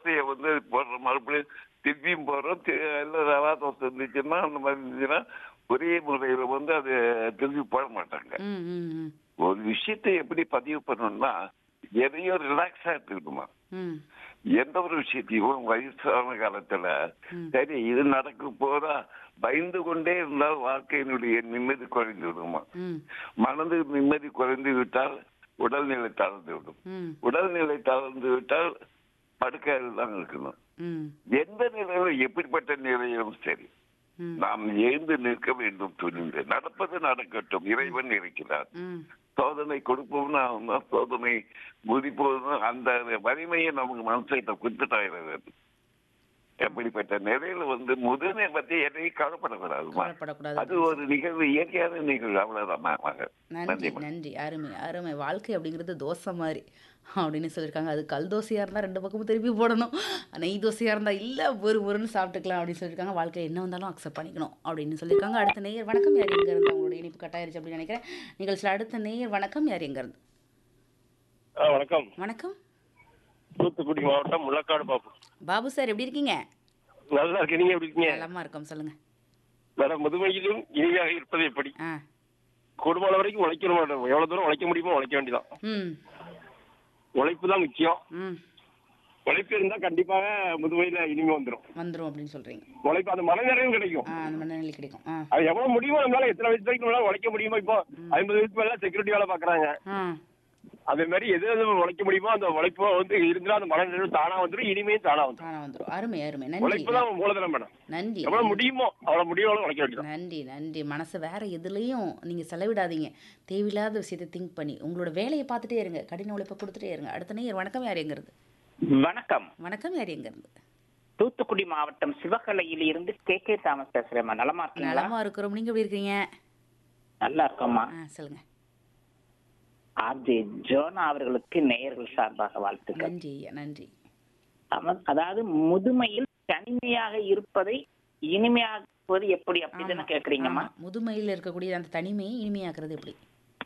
தோசையை வந்து போடுறோம் மறுபடியும் திருப்பியும் போடுறோம் தி- இல்ல ரவா தோசை இருந்துச்சுன்னா அந்த மாதிரி இருந்துச்சுன்னா ஒரே முறையில வந்து அது திருப்பி போட மாட்டாங்க ம் ம் ம் ஒரு விஷயத்தை எப்படி பதிவு பண்ணணும்னா எதையும் ரிலாக்ஸா எடுத்துக்கணுமா ம் எந்த ஒரு விஷயத்தையும் வயசான காலத்துல ம். சரி இது நடக்க போதா பயந்து கொண்டே இருந்தால் வாழ்க்கையினுடைய நிம்மதி குறைந்து விடுமா ம் மனது நிம்மதி குறைந்து விட்டால் உடல்நிலை தளர்ந்து விடும் ம் உடல்நிலை தளர்ந்து விட்டால் படுக்கையில் தான் இருக்கணும் ம் எந்த நிலையிலும் எப்படிப்பட்ட நிலையிலும் சரி ம் நாம் எழுந்து நிற்க வேண்டும் துணிந்து நடப்பது நடக்கட்டும் இறைவன் இருக்கிறார் ம் சோதனை கொடுப்போம்னு அவன் தான் சோதனை முடிப்போம்னு அந்த வலிமையை நமக்கு மனசிட்ட கொடுத்துட்டாங்க எப்படிப்பட்ட நிலையில வந்து முதுமை பத்தி எதையும் கவலைப்படக்கூடாதுமா கவலைப்படக்கூடாது அது ஒரு நிகழ்வு இயற்கையான நிகழ்வு அவ்வளவுதான் வாங்க. நன்றி நன்றிம்மா. நன்றி அருமை அருமை வாழ்க்கை அப்படிங்கிறது தோசை மாதிரி அப்படின்னு சொல்லியிருக்காங்க அது கல் தோசையாக இருந்தால் ரெண்டு பக்கமும் திருப்பி போடணும் நெய் தோசையாக இருந்தால் இல்லை ஒரு ஒருன்னு சாப்பிட்டுக்கலாம் அப்படின்னு சொல்லியிருக்காங்க வாழ்க்கையில் என்ன வந்தாலும் அக்செப்ட் பண்ணிக்கணும் அப்படின்னு சொல்லியிருக்காங்க அடுத்த நேயர் வணக்கம் யார் எங்க இருந்து அவங்களோட இனிப்பு கட்டாயிருச்சு அப்படின்னு நினைக்கிறேன் நிகழ்ச்சியில் அடுத்த நேயர் வணக்கம் யார் எங்க இருந்து ஆ, வணக்கம் வணக்கம் தூத்துக்குடி மாவட்டம் முள்ளக்காடு பாப்பு பாபு சார் எப்படி இருக்கீங்க நல்லா இருக்கு நீங்க எப்படி இருக்கீங்க நலமா இருக்கோம் சொல்லுங்க மேடம் முதுமையிலும் இனிமையாக இருப்பது எப்படி ஆ குடும்பம் வரைக்கும் உழைக்கணும் மேடம் எவ்வளவு தூரம் உழைக்க முடியுமோ உழைக்க வேண்டியதான் ம் உழைப்பு தான் முக்கியம் ம் உழைப்பு இருந்தா கண்டிப்பாக முதுமையில இனிமை வந்துடும் வந்துடும் அப்படின்னு சொல்கிறீங்க உழைப்பு அந்த மனநிறைவும் கிடைக்கும் ஆ அந்த மனநிலை கிடைக்கும் ஆ அது எவ்வளவு முடியுமோ நம்மளால எத்தனை வயசு வரைக்கும் நம்மளால உழைக்க முடியுமோ இப்போ ஐம்பது வயசு மேல செக்யூரிட்டி வேலை பாக்குறாங்க ஆ அதே மாதிரி எது எது உழைக்க முடியுமோ அந்த உழைப்பு வந்து இருந்தா அந்த மனநிறைவு தானா வந்துடும் இனிமையும் தானா வந்துடும் தானா வந்துடும் அருமை அருமை நன்றி உழைப்பு தான் மூலதனம் மேடம் நன்றி எவ்வளவு முடியுமோ அவ்வளவு முடியும் உழைக்க வேண்டியதான் நன்றி நன்றி மனசை வேற எதுலேயும் நீங்கள் செலவிடாதீங்க தேவையில்லாத விஷயத்தை திங்க் பண்ணி உங்களோட வேலையை பார்த்துட்டே இருங்க கடின உழைப்பை கொடுத்துட்டே இருங்க அடுத்த நேயர் வணக்கம் யார் எங்கிறது வணக்கம் வணக்கம் யார் எங்கிறது தூத்துக்குடி மாவட்டம் சிவகலையில் இருந்து கே கே தாமஸ் பேசுறேம்மா நலமா இருக்கீங்களா நலமா இருக்கிறோம் நீங்க எப்படி இருக்கீங்க நல்லா இருக்கோம்மா ஆ சொல்லுங்க ஆர்ஜே ஜோனா அவர்களுக்கு நேயர்கள் சார்பாக வாழ்த்துக்கள் நன்றி ஐயா நன்றி அவ- அதாவது முதுமையில் தனிமையாக இருப்பதை இனிமையாக்குவது எப்படி அப்படின்னு ஆமா, கேக்குறீங்கம்மா ஆமா. முதுமையில் இருக்கக்கூடிய அந்த தனிமையை இனிமையாக்குறது எப்படி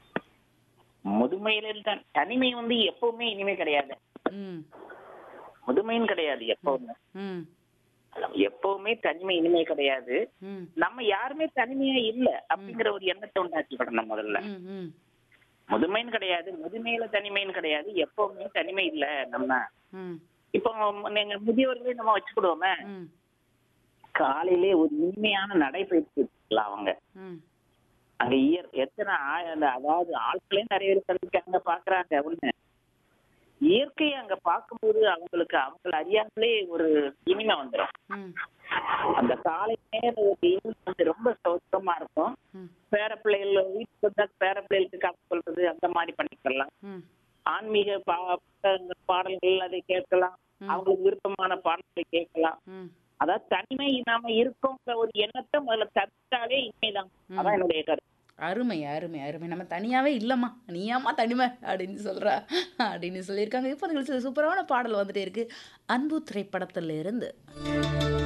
முதுமையில தான் தனிமை வந்து எப்பவுமே இனிமை கிடையாது ம் முதுமையும் கிடையாது எப்பவுமே ம் எப்பவுமே தனிமை இனிமை கிடையாது ம் நம்ம யாருமே தனிமையா இல்ல அப்படிங்கிற ஒரு எண்ணத்தை உண்டாக்கிவிடணும் முதல்ல ம் ம் முதுமைன்னு கிடையாது முதுமையில தனிமைன்னு கிடையாது எப்பவுமே தனிமை இல்ல நம்ம ம் இப்போ நீங்க முதியவர்களே நம்ம வச்சுக்கிடுவோமே ம் காலையிலே ஒரு இனிமையான நடைபயிற்சி இருக்கலாம் அவங்க ம் அங்க இயற் எத்தனை ஆ- அந்த அதாவது ஆட்களே நிறைய பேர் சந்திக்காங்க பாக்குறாங்க ஒண்ணு இயற்கையை அங்க பார்க்கும்போது அவங்களுக்கு அவங்கள அறியாமலே ஒரு இனிமை வந்துடும் ம் அந்த காலை நேர ஒரு இனிமை வந்து ரொம்ப சௌத்தமா இருக்கும் ம் பேர பிள்ளைகள் வீட்டுக்கு வந்தா பேர பிள்ளைகளுக்கு கதை சொல்றது அந்த மாதிரி பண்ணிக்கலாம் ம் ஆன்மீக பா- புத்தகங்கள், பாடல்கள் அதை கேட்கலாம் அவங்களுக்கு விருப்பமான பாடல்களை கேட்கலாம் ம் அதாவது தனிமை நாம இருக்கோங்கிற ஒரு எண்ணத்தை முதல்ல தவிர்த்தாலே இனிமைதான் அதான் என்னுடைய கருத்து அருமை அருமை அருமை நம்ம தனியாவே இல்லைம்மா நீயாம்மா தனிமை அப்படின்னு சொல்றா அப்படின்னு சொல்லியிருக்காங்க இப்போ நிகழ்ச்சியில் சூப்பரான பாடல் வந்துட்டே இருக்கு அன்பு திரைப்படத்துல இருந்து